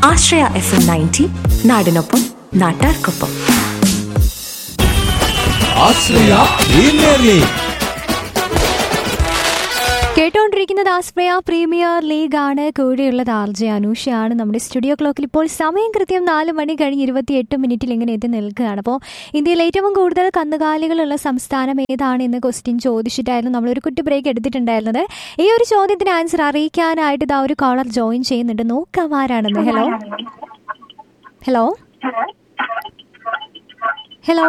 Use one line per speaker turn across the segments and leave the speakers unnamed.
ആശ്രയ F M ninety നാടിനൊപ്പം നാട്ടാർക്കൊപ്പം
Ashraya premier league
കേട്ടോണ്ടിരിക്കുന്നത് ആസ്പ്രയ പ്രീമിയർ ലീഗ് ആണ് കൂടെയുള്ളത് ആർ ജെ അനൂഷയാണ് നമ്മുടെ സ്റ്റുഡിയോ ക്ലോക്കിൽ ഇപ്പോൾ സമയം കൃത്യം നാല് മണി കഴിഞ്ഞ് ഇരുപത്തിയെട്ട് മിനിറ്റിൽ ഇങ്ങനെ എത്തി നിൽക്കുകയാണ് അപ്പോൾ ഇന്ത്യയിൽ ഏറ്റവും കൂടുതൽ കന്നുകാലികളുള്ള സംസ്ഥാനം ഏതാണ് എന്ന് ക്വസ്റ്റ്യൻ ചോദിച്ചിട്ടായിരുന്നു നമ്മളൊരു കുട്ടി ബ്രേക്ക് എടുത്തിട്ടുണ്ടായിരുന്നത് ഈ ഒരു ചോദ്യത്തിന് ആൻസർ അറിയിക്കാനായിട്ട് ഇതാ ഒരു കോളർ ജോയിൻ ചെയ്യുന്നുണ്ട് നോക്കാം ആരാണെന്ന് ഹലോ ഹലോ ഹലോ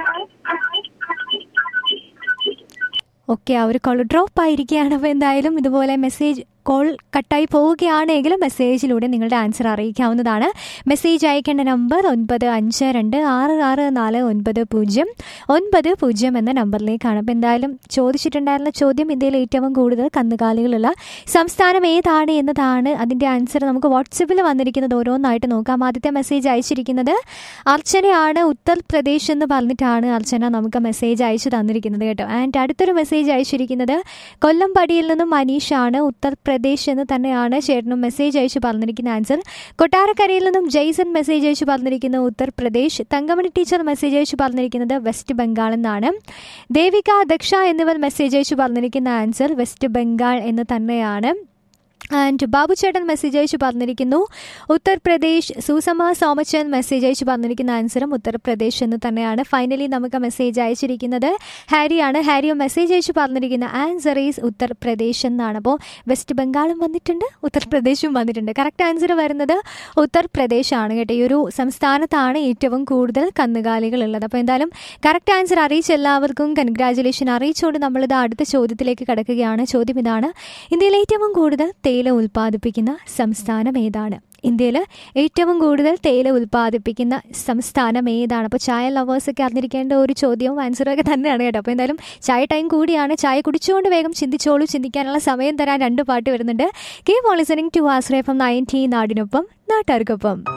ഓക്കെ ആ ഒരു കോൾ ഡ്രോപ്പ് ആയിരിക്കുകയാണ് അപ്പോൾ എന്തായാലും ഇതുപോലെ മെസ്സേജ് കോൾ കട്ടായി പോവുകയാണെങ്കിൽ മെസ്സേജിലൂടെ നിങ്ങളുടെ ആൻസർ അറിയിക്കാവുന്നതാണ് മെസ്സേജ് അയക്കേണ്ട നമ്പർ ഒൻപത് അഞ്ച് രണ്ട് ആറ് ആറ് നാല് ഒൻപത് പൂജ്യം ഒൻപത് പൂജ്യം എന്ന നമ്പറിലേക്കാണ് അപ്പോൾ എന്തായാലും ചോദിച്ചിട്ടുണ്ടായിരുന്ന ചോദ്യം ഇന്ത്യയിൽ ഏറ്റവും കൂടുതൽ കന്നുകാലികളുള്ള സംസ്ഥാനം ഏതാണ് എന്നതാണ് അതിൻ്റെ ആൻസർ നമുക്ക് വാട്സപ്പിൽ വന്നിരിക്കുന്നത് ഓരോന്നായിട്ട് നോക്കാം ആദ്യത്തെ മെസ്സേജ് അയച്ചിരിക്കുന്നത് അർച്ചനയാണ് ഉത്തർപ്രദേശ് എന്ന് പറഞ്ഞിട്ടാണ് അർച്ചന നമുക്ക് മെസ്സേജ് അയച്ചു തന്നിരിക്കുന്നത് കേട്ടോ ആൻഡ് അടുത്തൊരു മെസ്സേജ് അയച്ചിരിക്കുന്നത് കൊല്ലംപടിയിൽ നിന്നും മനീഷാണ് ഉത്തർപ്രദേശ് എന്ന് തന്നെയാണ് ചേട്ടനും മെസ്സേജ് അയച്ചു പറഞ്ഞിരിക്കുന്ന ആൻസർ കൊട്ടാരക്കരയിൽ നിന്നും ജെയ്സൺ മെസ്സേജ് അയച്ചു പറഞ്ഞിരിക്കുന്ന ഉത്തർപ്രദേശ് തങ്കമണി ടീച്ചർ മെസ്സേജ് അയച്ചു പറഞ്ഞിരിക്കുന്നത് വെസ്റ്റ് ബംഗാൾ എന്നാണ് ദേവിക ദക്ഷ എന്നിവർ മെസ്സേജ് അയച്ചു പറഞ്ഞിരിക്കുന്ന ആൻസർ വെസ്റ്റ് ബംഗാൾ എന്ന് തന്നെയാണ് ആൻഡ് ബാബു ചേട്ടൻ മെസ്സേജ് അയച്ചു പറഞ്ഞിരിക്കുന്നു ഉത്തർപ്രദേശ് സുസമ സോമച്ചൻ മെസ്സേജ് അയച്ചു പറഞ്ഞിരിക്കുന്ന ആൻസറും ഉത്തർപ്രദേശ് എന്ന് തന്നെയാണ് ഫൈനലി നമുക്ക് മെസ്സേജ് അയച്ചിരിക്കുന്നത് ഹാരിയാണ് ഹാരിയും മെസ്സേജ് അയച്ചു പറഞ്ഞിരിക്കുന്ന ആൻസർ ഈസ് ഉത്തർപ്രദേശ് എന്നാണ് അപ്പോൾ വെസ്റ്റ് ബംഗാളും വന്നിട്ടുണ്ട് ഉത്തർപ്രദേശും വന്നിട്ടുണ്ട് കറക്റ്റ് ആൻസർ വരുന്നത് ഉത്തർപ്രദേശ് ആണ് കേട്ടോ ഈ ഒരു സംസ്ഥാനത്താണ് ഏറ്റവും കൂടുതൽ കന്നുകാലികൾ ഉള്ളത് അപ്പോൾ എന്തായാലും കറക്റ്റ് ആൻസർ അറിയിച്ച എല്ലാവർക്കും കൺഗ്രാജുലേഷൻ അറിയിച്ചുകൊണ്ട് നമ്മളിത് അടുത്ത ചോദ്യത്തിലേക്ക് കടക്കുകയാണ് ചോദ്യം ഇതാണ് ഇന്ത്യയിൽ ഏറ്റവും കൂടുതൽ തേയില ഉൽപ്പാദിപ്പിക്കുന്ന സംസ്ഥാനം ഏതാണ് ഇന്ത്യയിൽ ഏറ്റവും കൂടുതൽ തേയില ഉൽപ്പാദിപ്പിക്കുന്ന സംസ്ഥാനം ഏതാണ് അപ്പോൾ ചായ ലവേഴ്സൊക്കെ അറിഞ്ഞിരിക്കേണ്ട ഒരു ചോദ്യവും ആൻസറും ഒക്കെ തന്നെയാണ് കേട്ടോ അപ്പോൾ എന്തായാലും ചായ ടൈം കൂടിയാണ് ചായ കുടിച്ചുകൊണ്ട് വേഗം ചിന്തിച്ചോളൂ ചിന്തിക്കാനുള്ള സമയം തരാൻ രണ്ട് പാട്ട് വരുന്നുണ്ട് keep on listening to Ashraya from ninety നാടിനൊപ്പം നാട്ടുകാർക്കൊപ്പം